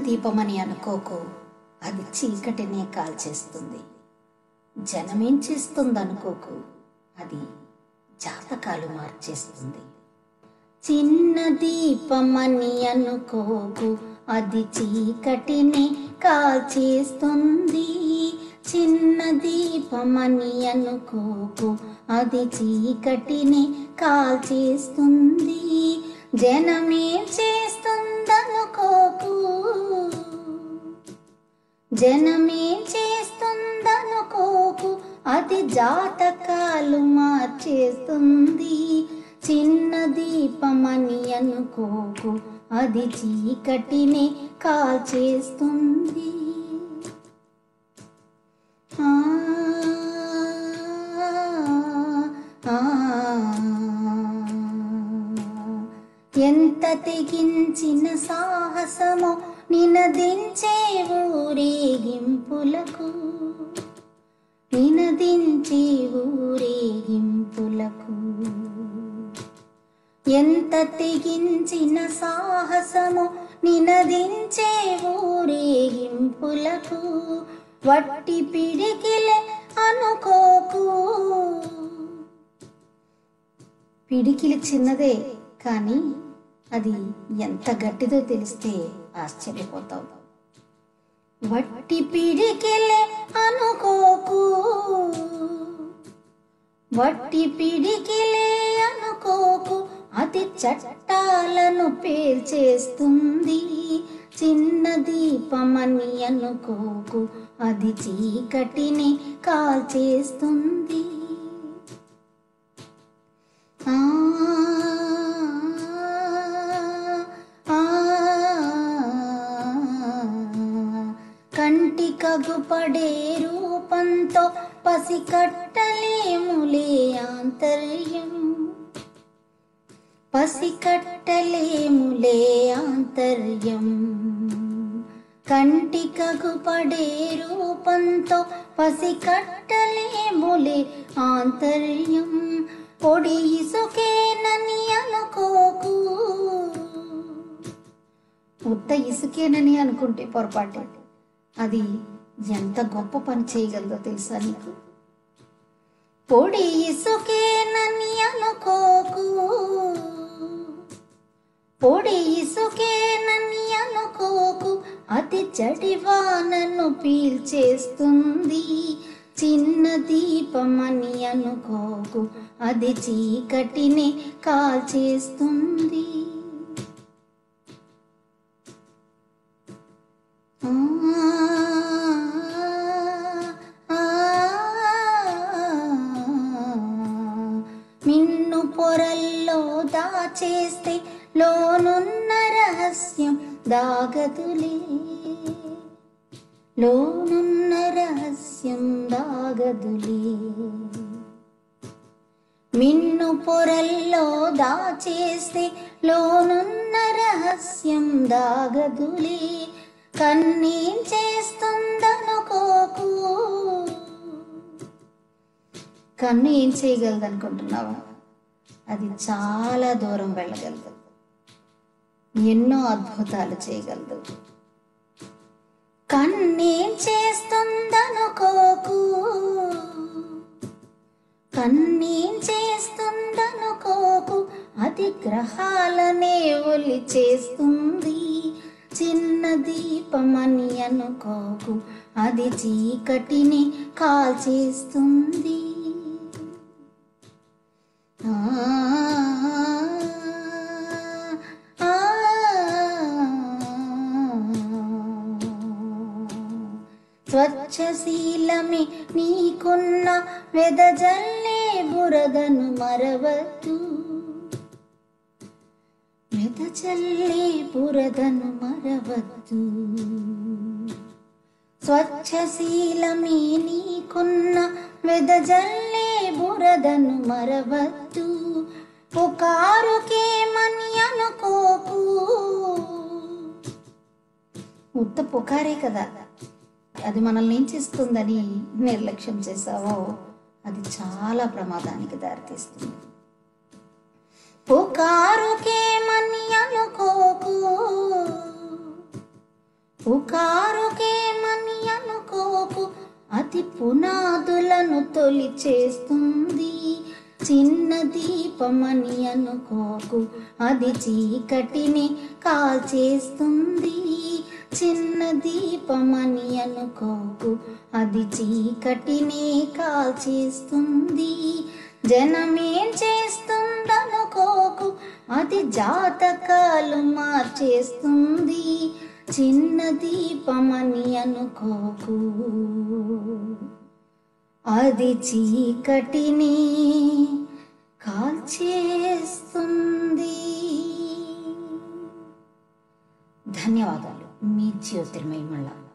దీపమని అనుకోకు అది చీకటినే కాల్చేస్తుంది జనమేం చేస్తుంది అనుకోకు అది జాతకాలు మార్చేస్తుంది చిన్న దీపమని అనుకోకు అది చీకటిని కాల్చేస్తుంది చిన్న దీపమని అనుకోకు అది చీకటిని కాల్చేస్తుంది జనమేం చేస్తుందనుకోకు జనమేం చేస్తుందనుకోకు అది జాతకాలు మార్చేస్తుంది చిన్న దీపమని అనుకోకు అది చీకటిని కాల్చేస్తుంది ఆ, ఆ, ఎంత తెగించిన సాహసమో నినదించే ఊరేగింపులకు నినదించే ఊరేగింపులకు ఎంత తెగించిన సాహసము నినదించే ఊరేగింపులకు వట్టి పిడికిలే అనుకోకు పిడికిలి చిన్నదే కానీ అది ఎంత గట్టిదో తెలిస్తే ఆశ్చర్యపోతావు వట్టి పిడికిలే అనుకోకు వట్టి పిడికిలే అనుకోకు అది చట్టాలను పేల్చేస్తుంది చిన్న దీపమని అనుకోకు అది చీకటిని కాల్చేస్తుంది ఆ, ఆ, కంటి కగుపడే రూపంతో పసికట్టలేములే ఆంతర్యం పసికట్టలేములే ఆంతర్యం కంటి కగుపడే రూపంతో పసికట్టలేములే ఆంతర్యం పొడి ఇసుకేనని అనుకోకు ఉత్త ఇసుకేనని అనుకుంటే పొరపాటు అది ఎంత గొప్ప పని చేయగలదో తెలుసా నీకు పొడి ఇసుకేనని అనుకోకు పొడి ఇసుకేనని అనుకోకు అతి జడివానను పీల్చేస్తుంది చిన్న దీపమని అనుకోకు అది చీకటిని కాల్చేస్తుంది ఆ, ఆ, మిన్ను పొరల్లో దాచేస్తే లోనున్న రహస్యం దాగదులే లోనున్న రహస్యం దాగదులే మిన్ను పొరల్లో దాచేస్తే లోనున్న రహస్యం దాగదులే కన్నీం చేస్తుందనుకోకు కన్ను ఏం చేయగలదు అనుకుంటున్నావా అది చాలా దూరం వెళ్ళగలదు ఎన్నో అద్భుతాలు చేయగలదు కన్నేం చేస్తుందనుకోకు కన్నేం చేస్తుందనుకోకు అది గ్రహాలనే ఒలి చేస్తుంది చిన్న దీపమని అనుకోకు అది చీకటిని కాల్చేస్తుంది ఆ, ఆ, స్వచ్ఛశీలమే నీకున్న వెదజల్లే బురదను మరవద్దు వెదజల్లే బురదను మరవద్దు స్వచ్ఛశీలమే నీకున్న వెదజల్లే బురదను మరవద్దు పుకారుకేమని అనుకోకు ఉత్త పుకారే కదా అది మనల్ని ఏం చేస్తుందని నిర్లక్ష్యం చేసావో అది చాలా ప్రమాదానికి దారితీస్తుంది పుకారుకేమని అనుకోకు పుకారుకేమని అనుకోకు అతి పునాదులను తొలి చేస్తుంది చిన్న దీపమని అనుకోకు అది చీకటిని కాల్చేస్తుంది చిన్న దీపమని అనుకోకు అది చీకటిని కాల్చేస్తుంది జనమేం చేస్తుందనుకోకు అది జాతకాలు మార్చేస్తుంది చిన్న దీపమని అనుకోకు అది చీకటిని కాల్చేస్తుంది ధన్యవాదాలు మీ జ్యోతిర్మయ మళ్ళా